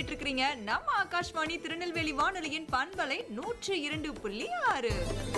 கேட்டுட்டு இருக்கிறீங்க நம்ம ஆகாஷ்வாணி திருநெல்வேலி வானொலியின் பண்பலை நூற்று இரண்டு புள்ளி ஆறு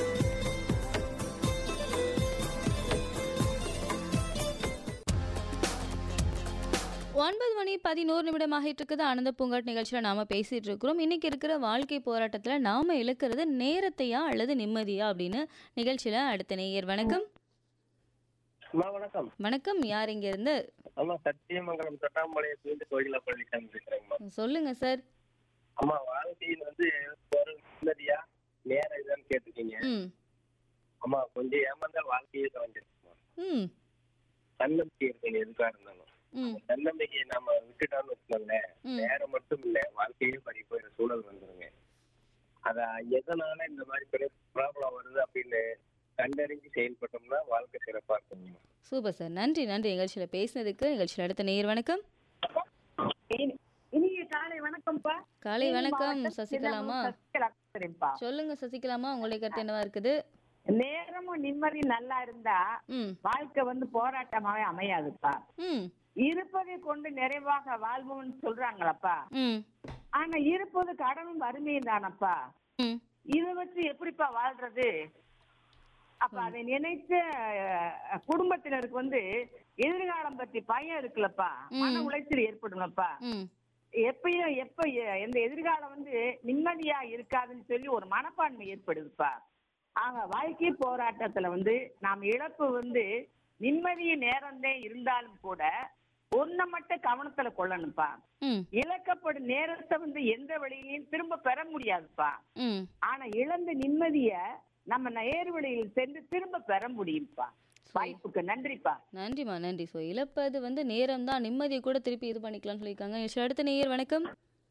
ஒன்பது மணி பதினோரு நிமிடமாகிட்டு இருக்குது ஆனந்த பூங்காட் நிகழ்ச்சியில் நாம பேசிட்டு இருக்கிறோம் இன்னைக்கு இருக்கிற வாழ்க்கை போராட்டத்தில் நாம இழக்கிறது நேரத்தையா அல்லது நிம்மதியா அப்படின்னு நிகழ்ச்சியில அடுத்த நேயர் வணக்கம் அம்மா வணக்கம் வணக்கம் யார் இங்க இருந்து அம்மா சத்தியமங்கலம் தொட்டாம்பாளையத்துலேருந்து கோயிலா பழனிசாமி பேசுறேங்கம்மா சொல்லுங்க சார் அம்மா வாழ்க்கையில் வந்து ஒரு நிம்மதியா நேரம் இதுன்னு கேட்டிருக்கீங்க ம் அம்மா கொஞ்சம் ஏமாந்தா வாழ்க்கையே வந்துருக்குமா ம் தன்னம்பிக்கை இருக்குங்க எதுக்கா இருந்தாலும் ம் அந்த தன்னம்பிக்கையை நாம விட்டுட்டோம்னு வச்சுக்கோங்களேன் ம். நேரம் மட்டும் இல்ல வாழ்க்கையே பறி போயிற சூழல் வந்துருங்க அத எதனால இந்த மாதிரி ப்ராப்ளம் வருது அப்படின்னு கண்டறிஞ்சு செயல்பட்டோம்னா வாழ்க்கை சிறப்பா இருக்குங்க சூப்பர் சார் நன்றி நன்றி நிகழ்ச்சியில் பேசினதுக்கு நிகழ்ச்சியில் அடுத்த நேயர் வணக்கம் இனி- இனிய காலை வணக்கம்ப்பா காலை தேனி வணக்கம் மாவட்டம் சசிகலாமா சின்னமனூர் சசிகலா பேசுறேன்ப்பா. சொல்லுங்க சசிகலாமா உங்களுடைய கருத்து என்னவா இருக்குது நேரமும் நிம்மதி நல்லா இருந்தா ம் வாழ்க்கை வந்து போராட்டமாவே அமையாதுப்பா ம் இருப்பதை கொண்டு நிறைவாக வாழ்வோம்னு சொல்றாங்களப்பா ம் ஆனா இருப்பது கடனும் வறுமையும் தானப்பா ம் இதை வச்சு எப்படிப்பா வாழ்றது அப்ப அதை நினைச்ச அஹ், குடும்பத்தினருக்கு வந்து எதிர்காலம் பத்தி பயம் இருக்குல்லப்பா மன உளைச்சல் ஏற்படும்லப்பா ம் எப்பயும் எப்ப எ- எந்த எதிர்காலம் வந்து நிம்மதியா இருக்காதுன்னு சொல்லி ஒரு மனப்பான்மை ஏற்படுதுப்பா ஆக வாழ்க்கை போராட்டத்துல வந்து நாம் இழப்பு வந்து நிம்மதிய நேரம்தான் இருந்தாலும் கூட ஒன்ன மட்டும் கவனத்துல கொள்ளணும்ப்பா ம் இழக்கப்படும் நேரத்தை வந்து எந்த வழியிலையும் திரும்ப பெற முடியாதுப்பா ம் ஆனா இழந்த நிம்மதிய நம்ம நேர் வழியில் சென்று திரும்ப பெற முடியும்ப்பா வாய்ப்புக்கு நன்றிப்பா நன்றிம்மா நன்றி ஸோ இழப்பது வந்து நேரம் தான் நிம்மதியை கூட திருப்பி இது பண்ணிக்கலாம்னு சொல்லியிருக்காங்க நிகழ்ச்சி அடுத்த நேயர் வணக்கம்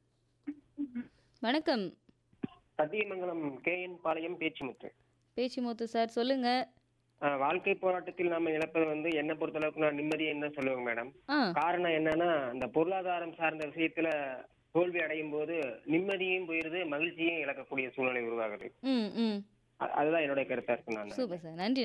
வணக்கம் Sathyamangalam K N Palayam Pechumuthu Pechimuthu sir சொல்லுங்க ஆஹ் வாழ்க்கை போராட்டத்தில் நாம இழப்பது வந்து என்ன பொறுத்தளவுக்கு நான் நிம்மதியை என்ன சொல்லுவேங்க மேடம் ஆ காரணம் என்னன்னா இந்த பொருளாதாரம் சார்ந்த விஷயத்துல தோல்வி அடையும் போது நிம்மதியும் போயிருது மகிழ்ச்சியும் இழக்கக்கூடிய சூழ்நிலை உருவாகுது ம் ம் அ- அதுதான் என்னுடைய கருத்தா இருக்கு நான் சூப்பர் சார் நன்றி